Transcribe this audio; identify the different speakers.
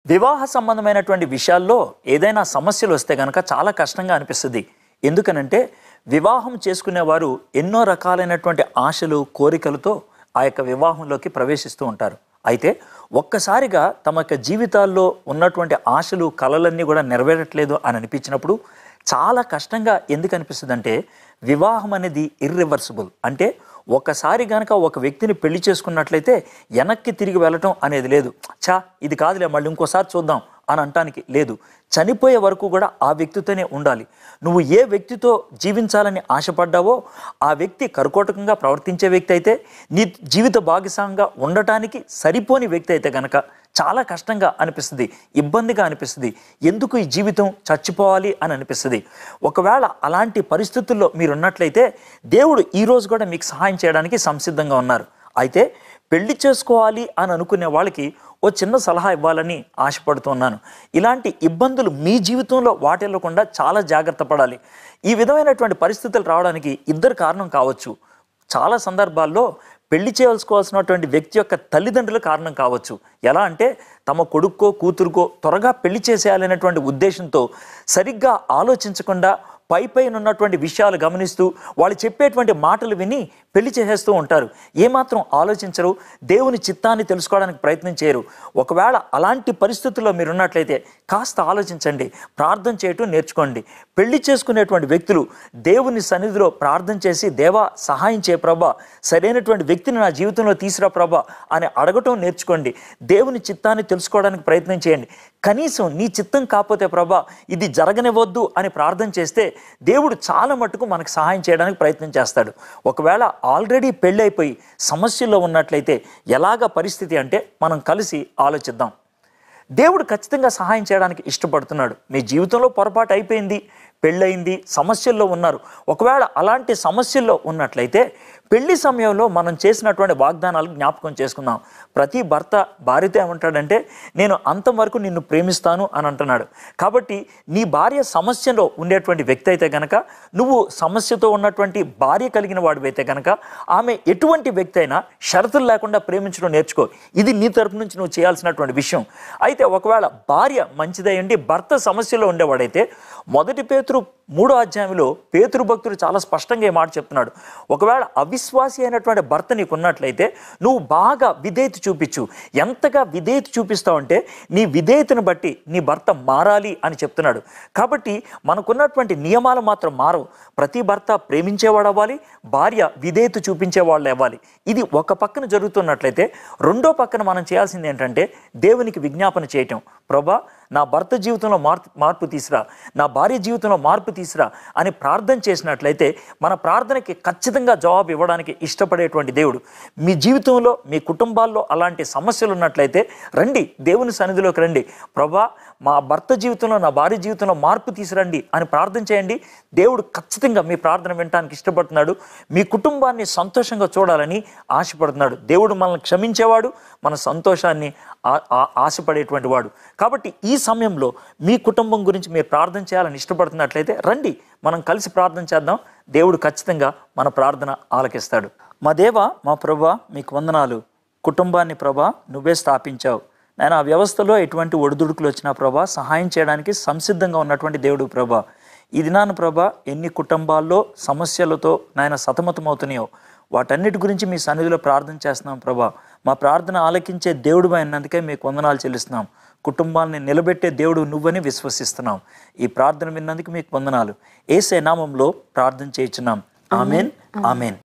Speaker 1: వివాహ సంబంధమైనటువంటి విషయాల్లో ఏదైనా సమస్యలు వస్తే కనుక చాలా కష్టంగా అనిపిస్తుంది ఎందుకనంటే వివాహం చేసుకునేవారు ఎన్నో రకాలైనటువంటి ఆశలు కోరికలతో ఆ యొక్క వివాహంలోకి ప్రవేశిస్తూ ఉంటారు అయితే ఒక్కసారిగా తమ యొక్క జీవితాల్లో ఉన్నటువంటి ఆశలు కలలన్నీ కూడా నెరవేరట్లేదు అని అనిపించినప్పుడు చాలా కష్టంగా ఎందుకు అనిపిస్తుంది అంటే వివాహం అనేది ఇర్రివర్సిబుల్ అంటే ఒకసారి గనక ఒక వ్యక్తిని పెళ్లి చేసుకున్నట్లయితే వెనక్కి తిరిగి వెళ్ళటం అనేది లేదు చా ఇది కాదులే మళ్ళీ ఇంకోసారి చూద్దాం అని అంటానికి లేదు చనిపోయే వరకు కూడా ఆ వ్యక్తితోనే ఉండాలి నువ్వు ఏ వ్యక్తితో జీవించాలని ఆశపడ్డావో ఆ వ్యక్తి కరుకోటకంగా ప్రవర్తించే వ్యక్తి అయితే నీ జీవిత భాగస్వామిగా ఉండటానికి సరిపోని వ్యక్తి అయితే గనక చాలా కష్టంగా అనిపిస్తుంది ఇబ్బందిగా అనిపిస్తుంది ఎందుకు ఈ జీవితం చచ్చిపోవాలి అని అనిపిస్తుంది ఒకవేళ అలాంటి పరిస్థితుల్లో మీరు ఉన్నట్లయితే దేవుడు ఈ రోజు కూడా మీకు సహాయం చేయడానికి సంసిద్ధంగా ఉన్నారు అయితే పెళ్లి చేసుకోవాలి అని అనుకునే వాళ్ళకి ఓ చిన్న సలహా ఇవ్వాలని ఆశపడుతున్నాను ఇలాంటి ఇబ్బందులు మీ జీవితంలో వాటిల్లకుండా చాలా జాగ్రత్త పడాలి ఈ విధమైనటువంటి పరిస్థితులు రావడానికి ఇద్దరు కారణం కావచ్చు చాలా సందర్భాల్లో పెళ్లి చేసుకోవాల్సినటువంటి వ్యక్తి యొక్క తల్లిదండ్రులు కారణం కావచ్చు ఎలా అంటే తమ కొడుక్కో కూతురుకో త్వరగా పెళ్లి చేసేయాలనేటువంటి ఉద్దేశంతో సరిగ్గా ఆలోచించకుండా పై పైన ఉన్నటువంటి విషయాలు గమనిస్తూ వాళ్ళు చెప్పేటువంటి మాటలు విని పెళ్లి చేసేస్తూ ఉంటారు ఏమాత్రం ఆలోచించరు దేవుని చిత్తాన్ని తెలుసుకోవడానికి ప్రయత్నం చేయరు ఒకవేళ అలాంటి పరిస్థితుల్లో మీరు ఉన్నట్లయితే కాస్త ఆలోచించండి ప్రార్థన చేయటం నేర్చుకోండి పెళ్లి చేసుకునేటువంటి వ్యక్తులు దేవుని సన్నిధిలో ప్రార్థన చేసి దేవా సహాయం చేయ ప్రభా సరైనటువంటి వ్యక్తిని నా జీవితంలో తీసిరా ప్రభా అని అడగటం నేర్చుకోండి దేవుని చిత్తాన్ని తెలుసుకోవడానికి ప్రయత్నం చేయండి కనీసం నీ చిత్తం కాకపోతే ప్రభా ఇది జరగనివ్వద్దు అని ప్రార్థన చేస్తే దేవుడు చాలా మట్టుకు మనకు సహాయం చేయడానికి ప్రయత్నం చేస్తాడు ఒకవేళ ఆల్రెడీ పెళ్ళైపోయి సమస్యల్లో ఉన్నట్లయితే ఎలాగ పరిస్థితి అంటే మనం కలిసి ఆలోచిద్దాం దేవుడు ఖచ్చితంగా సహాయం చేయడానికి ఇష్టపడుతున్నాడు మీ జీవితంలో పొరపాటు అయిపోయింది పెళ్ళయింది సమస్యల్లో ఉన్నారు ఒకవేళ అలాంటి సమస్యల్లో ఉన్నట్లయితే పెళ్లి సమయంలో మనం చేసినటువంటి వాగ్దానాలు జ్ఞాపకం చేసుకుందాం ప్రతి భర్త భార్యతో ఏమంటాడంటే నేను అంతవరకు నిన్ను ప్రేమిస్తాను అని అంటున్నాడు కాబట్టి నీ భార్య సమస్యలో ఉండేటువంటి వ్యక్తి అయితే గనక నువ్వు సమస్యతో ఉన్నటువంటి భార్య కలిగిన వాడివైతే గనక ఆమె ఎటువంటి వ్యక్తి అయినా షరతులు లేకుండా ప్రేమించడం నేర్చుకో ఇది నీ తరపు నుంచి నువ్వు చేయాల్సినటువంటి విషయం అయితే ఒకవేళ భార్య మంచిదయ్యండి భర్త సమస్యలో ఉండేవాడైతే మొదటి పేతురు మూడో అధ్యాయంలో పేతురు భక్తుడు చాలా స్పష్టంగా ఈ మాట చెప్తున్నాడు ఒకవేళ అవిశ్వాసి అయినటువంటి భర్త నీకు ఉన్నట్లయితే నువ్వు బాగా విధేయత చూపించు ఎంతగా విధేయత చూపిస్తావంటే నీ విధేయతను బట్టి నీ భర్త మారాలి అని చెప్తున్నాడు కాబట్టి మనకున్నటువంటి నియమాలు మాత్రం మారవు ప్రతి భర్త ప్రేమించేవాడు అవ్వాలి భార్య విధేయత చూపించేవాళ్ళు అవ్వాలి ఇది ఒక పక్కన జరుగుతున్నట్లయితే రెండో పక్కన మనం చేయాల్సింది ఏంటంటే దేవునికి విజ్ఞాపన చేయటం ప్రభా నా భర్త జీవితంలో మార్పు మార్పు తీసురా నా భార్య జీవితంలో మార్పు తీసురా అని ప్రార్థన చేసినట్లయితే మన ప్రార్థనకి ఖచ్చితంగా జవాబు ఇవ్వడానికి ఇష్టపడేటువంటి దేవుడు మీ జీవితంలో మీ కుటుంబాల్లో అలాంటి సమస్యలు ఉన్నట్లయితే రండి దేవుని సన్నిధిలోకి రండి ప్రభా మా భర్త జీవితంలో నా భార్య జీవితంలో మార్పు తీసురండి అని ప్రార్థన చేయండి దేవుడు ఖచ్చితంగా మీ ప్రార్థన వినడానికి ఇష్టపడుతున్నాడు మీ కుటుంబాన్ని సంతోషంగా చూడాలని ఆశపడుతున్నాడు దేవుడు మనల్ని క్షమించేవాడు మన సంతోషాన్ని ఆ- ఆ- ఆశపడేటువంటి వాడు కాబట్టి ఈ సమయంలో మీ కుటుంబం గురించి మీరు ప్రార్థన చేయాలని ఇష్టపడుతున్నట్లయితే రండి మనం కలిసి ప్రార్థన చేద్దాం దేవుడు ఖచ్చితంగా మన ప్రార్థన ఆలకిస్తాడు మా దేవ మా ప్రభా మీకు వందనాలు కుటుంబాన్ని ప్రభా నువ్వే స్థాపించావు నేను ఆ వ్యవస్థలో ఎటువంటి ఒడిదుడుకులు వచ్చినా ప్రభా సహాయం చేయడానికి సంసిద్ధంగా ఉన్నటువంటి దేవుడు ప్రభా ఈ దినాన ప్రభా ఎన్ని కుటుంబాల్లో సమస్యలతో నాయన సతమతమవుతున్నాయో వాటన్నిటి గురించి మీ సన్నిధిలో ప్రార్థన చేస్తున్నాం ప్రభా మా ప్రార్థన ఆలకించే దేవుడు అయినందుకే మీకు వందనాలు చెల్లిస్తున్నాం కుటుంబాన్ని నిలబెట్టే దేవుడు నువ్వని విశ్వసిస్తున్నాం ఈ ప్రార్థన విన్నందుకు మీకు వందనాలు ఏసే నామంలో ప్రార్థన చేయించున్నాం ఆమెన్ ఆమెన్